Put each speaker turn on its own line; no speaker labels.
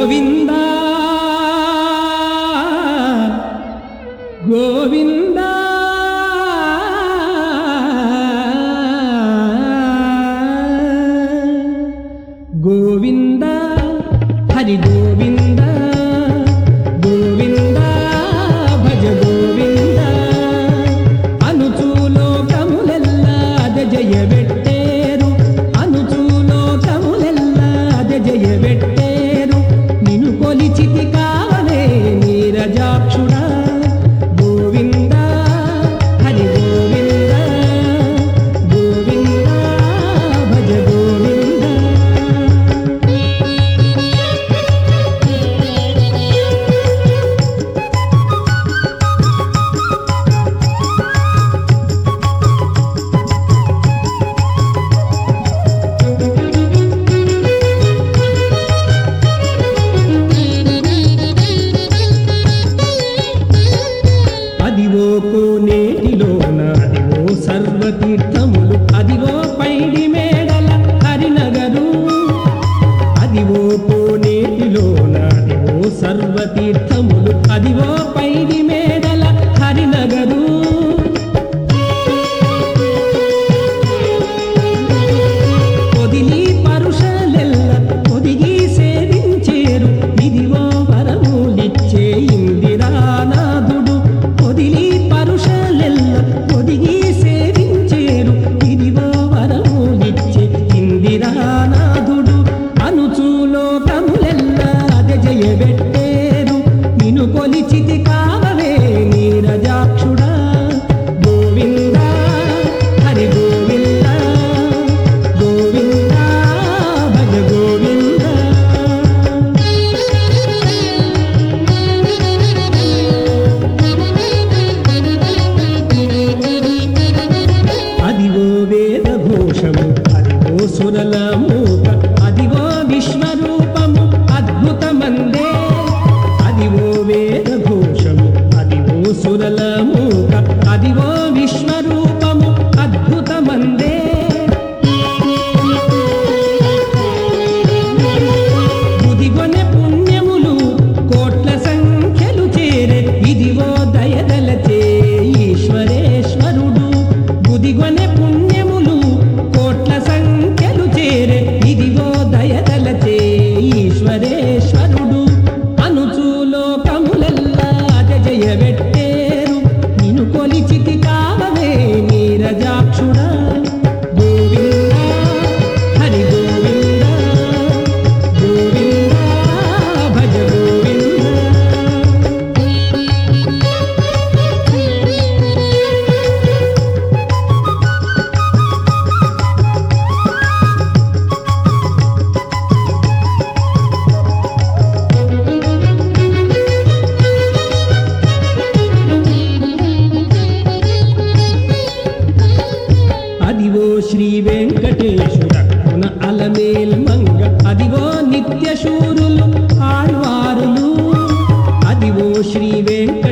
గోవింద గోవింద గోవింద హరి గోవింద గోవింద భజ గోవింద అనుచూలోకములెల్లా అద జయబెట్టేరు అనుచూలోకములెల్లా అద జయబెట్టేరు నిను కొలిచితి కావలే నీరజాక్షుడా గోవింద హరి గోవింద గోవింద భజ గోవింద అదివో కోనేటిలోన అదివో సర్వతీర్థములు అదివో పైడి మేడల హరినగరు అదివో కోనేటిలోన అదివో సర్వతీర్థములు అదివో పైడి మేడల హరినగరు పొదిలి పరుషలెల్ల పొదిగి సేవించేరు ఇదివో వరములిచ్చే ఇందిరానాథుడు పొదిలి పరుషలెల్ల పొదిగి సేవించేరు ఇదివో వరములిచ్చే ఇందిరానాథుడు అనుచూలోకములెల్ల అద జయబెట్టేరు నిను కొలిచితి కావవే నీరజాక్షుడా గోవింద హరి గోవింద గోవింద భజ గోవింద అదివో వేద ఘోషము అదివో సురల మూక అదివో విశ్వరూపము అద్భుతమందే అదివో వేద ఘోషము అదివో సురల మూక అదివో విశ్వరూపము అద్భుతమందే బుదిగొనె పుణ్యములు కోట్ల సంఖ్యలు చేరే ఇదివో దయదలచే ఈశ్వరేశ్వరుడు బుదిగొనె పుణ్యములు కోట్ల సంఖ్యలు చేరే ఇదివో దయదలచే ఈశ్వరేశ్వరుడు అనుచూలోకములెల్లా అజ జయబెట్టేరు నిను కొలిచితి కావవే నీరజాక్షుడా గోవింద హరి గోవింద గోవింద భజ గోవింద అదివో శ్రీ వెంకటేశుడక్కున అలమేల్ మంగ అదివో నిత్య శూరులు ఆళ్వారులు అదివో శ్రీ వెంకటేశుడ